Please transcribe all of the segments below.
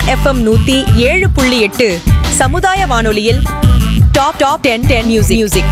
FM நூத்தி ஏழு புள்ளி எட்டு சமுதாய வானொலியில் top top ten ten music music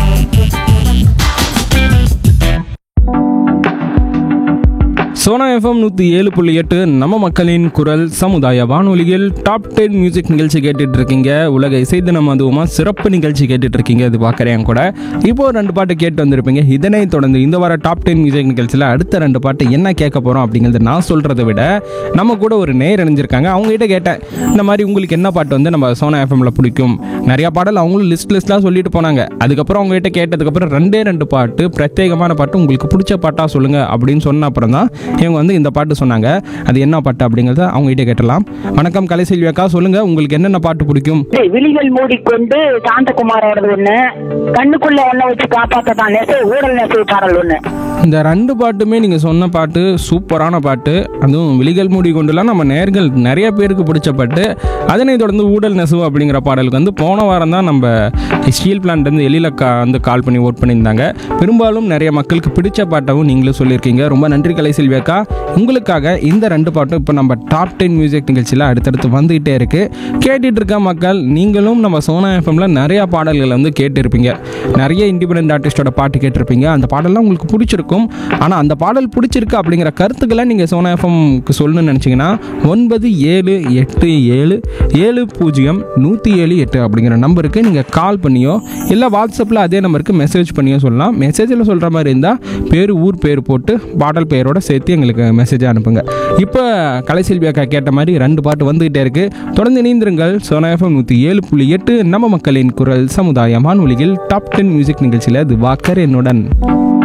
Sona FM நூற்றி ஏழு புள்ளி எட்டு நம்ம மக்களின் குரல் சமுதாய வானொலியில் டாப் டென் மியூசிக் நிகழ்ச்சி கேட்டுட்டு இருக்கீங்க உலக இசை தினம் அதுவுமா சிறப்பு நிகழ்ச்சி கேட்டுட்டு இருக்கீங்க இது பார்க்குறேன் கூட இப்போ ரெண்டு பாட்டு கேட்டு வந்திருப்பீங்க இதனை தொடர்ந்து இந்த வார டாப் டென் மியூசிக் நிகழ்ச்சியில் அடுத்த ரெண்டு பாட்டு என்ன கேட்க போகிறோம் அப்படிங்கிறது நான் சொல்கிறத விட நம்ம கூட ஒரு நேர் இணைஞ்சிருக்காங்க அவங்ககிட்ட கேட்டேன் இந்த மாதிரி உங்களுக்கு என்ன பாட்டு வந்து நம்ம சோனா எஃப்எம்ல பிடிக்கும் நிறைய பாடல் அவங்களும் லிஸ்ட் லிஸ்ட்லாம் சொல்லிட்டு போனாங்க அதுக்கப்புறம் அவங்ககிட்ட கேட்டதுக்கப்புறம் ரெண்டே ரெண்டு பாட்டு பிரத்யேகமான பாட்டு உங்களுக்கு பிடிச்ச பாட்டா சொல்லுங்க அப்படின்னு சொன்ன அப்புறம் தான் இவங்க வந்து இந்த பாட்டு சொன்னாங்க அது என்ன பாட்டு அப்படிங்கிறத அவங்ககிட்ட கேட்டலாம் வணக்கம் கலைசெல்வி அக்கா சொல்லுங்க உங்களுக்கு என்னென்ன பாட்டு பிடிக்கும் இது விழிகள் மூடிக்கொண்டு சாந்தகுமாரோடது ஒண்ணு கண்ணுக்குள்ள ஒண்ண வச்சு காப்பாத்ததான் நெசவு ஊழல் நெசவு பாடல் ஒண்ணு இந்த ரெண்டு பாட்டுமே நீங்கள் சொன்ன பாட்டு சூப்பரான பாட்டு அதுவும் விழிகள் மூடி கொண்டுலாம் நம்ம நேர்கள் நிறைய பேருக்கு பிடிச்ச பாட்டு அதனை தொடர்ந்து ஊடல் நெசவு அப்படிங்கிற பாடலுக்கு வந்து போன வாரம் தான் நம்ம ஸ்டீல் பிளான்ட்லேருந்து எழில கா வந்து கால் பண்ணி ஓட் பண்ணியிருந்தாங்க பெரும்பாலும் நிறைய மக்களுக்கு பிடிச்ச பாட்டாகவும் நீங்களும் சொல்லியிருக்கீங்க ரொம்ப நன்றி கலை செல்வி அக்கா உங்களுக்காக இந்த ரெண்டு பாட்டும் இப்போ நம்ம டாப் டென் மியூசிக் நிகழ்ச்சியில் அடுத்தடுத்து வந்துகிட்டே இருக்கு கேட்டுட்டு இருக்க மக்கள் நீங்களும் நம்ம சோனா எஃப்எம்ல நிறைய பாடல்களை வந்து கேட்டிருப்பீங்க நிறைய இண்டிபெண்டன்ட் ஆர்டிஸ்டோட பாட்டு கேட்டிருப்பீங்க அந்த பாடல்லாம் உங்களுக்கு பிடிச்சிருக்கும் ஆனால் அந்த பாடல் பிடிச்சிருக்கு அப்படிங்கிற கருத்துக்களை நீங்கள் சோனா எஃப்எம்க்கு சொல்லணும்னு நினச்சிங்கன்னா ஒன்பது ஏழு எட்டு ஏழு ஏழு பூஜ்ஜியம் நூற்றி ஏழு எட்டு அப்படிங்கிற நம்பருக்கு நீங்கள் கால் பண்ணியோ இல்லை வாட்ஸ்அப்பில் அதே நம்பருக்கு மெசேஜ் பண்ணியோ சொல்லலாம் மெசேஜில் சொல்கிற மாதிரி இருந்தால் பேர் ஊர் பேர் போட்டு பாடல் பெயரோட சேர்த்து எங்களுக்கு மெசேஜ் அனுப்புங்க இப்போ கலைசெல்வி அக்கா கேட்ட மாதிரி ரெண்டு பாட்டு வந்துகிட்டே இருக்கு தொடர்ந்து இணைந்திருங்கள் சோனா எஃப்எம் நூற்றி ஏழு புள்ளி எட்டு நம்ம மக்களின் குரல் சமுதாய வானொலியில் டாப் டென் மியூசிக் நிகழ்ச்சியில் இது வாக்கர் என்னுடன்